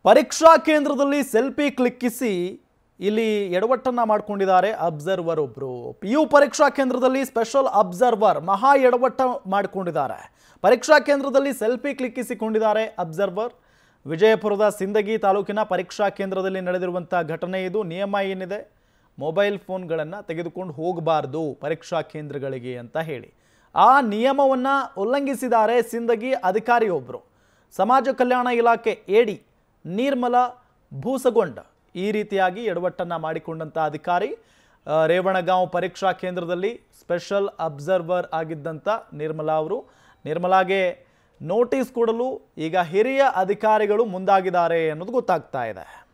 ಪರೀಕ್ಷಾ ಕೇಂದ್ರದಲ್ಲಿ ಸೆಲ್ಫಿ ಕ್ಲಿಕ್ಕಿಸಿ ಇಲ್ಲಿ ಎಡವಟ್ಟನ್ನ ಮಾಡ್ಕೊಂಡಿದ್ದಾರೆ ಅಬ್ಸರ್ವರ್ ಒಬ್ರು ಪಿ ಯು ಪರೀಕ್ಷಾ ಕೇಂದ್ರದಲ್ಲಿ ಸ್ಪೆಷಲ್ ಅಬ್ಸರ್ವರ್ ಮಹಾ ಎಡವಟ್ಟ ಮಾಡಿಕೊಂಡಿದ್ದಾರೆ ಪರೀಕ್ಷಾ ಕೇಂದ್ರದಲ್ಲಿ ಸೆಲ್ಫಿ ಕ್ಲಿಕ್ಕಿಸಿಕೊಂಡಿದ್ದಾರೆ ಅಬ್ಸರ್ವರ್ ವಿಜಯಪುರದ ಸಿಂದಗಿ ತಾಲೂಕಿನ ಪರೀಕ್ಷಾ ಕೇಂದ್ರದಲ್ಲಿ ನಡೆದಿರುವಂಥ ಘಟನೆ ಇದು ನಿಯಮ ಏನಿದೆ ಮೊಬೈಲ್ ಫೋನ್ಗಳನ್ನು ತೆಗೆದುಕೊಂಡು ಹೋಗಬಾರ್ದು ಪರೀಕ್ಷಾ ಕೇಂದ್ರಗಳಿಗೆ ಅಂತ ಹೇಳಿ ಆ ನಿಯಮವನ್ನು ಉಲ್ಲಂಘಿಸಿದ್ದಾರೆ ಸಿಂದಗಿ ಅಧಿಕಾರಿಯೊಬ್ಬರು ಸಮಾಜ ಕಲ್ಯಾಣ ಇಲಾಖೆ ಎಡಿ ನಿರ್ಮಲ ಭೂಸಗೊಂಡ ಈ ರೀತಿಯಾಗಿ ಎಡವಟ್ಟನ್ನು ಮಾಡಿಕೊಂಡಂಥ ಅಧಿಕಾರಿ ಆ, ರೇವಣಗಾಂವ್ ಪರೀಕ್ಷಾ ಕೇಂದ್ರದಲ್ಲಿ ಸ್ಪೆಷಲ್ ಅಬ್ಸರ್ವರ್ ಆಗಿದ್ದಂಥ ನಿರ್ಮಲಾ ಅವರು ನಿರ್ಮಲಾಗೆ ನೋಟಿಸ್ ಕೊಡಲು ಈಗ ಹಿರಿಯ ಅಧಿಕಾರಿಗಳು ಮುಂದಾಗಿದ್ದಾರೆ ಅನ್ನೋದು ಗೊತ್ತಾಗ್ತಾ ಇದೆ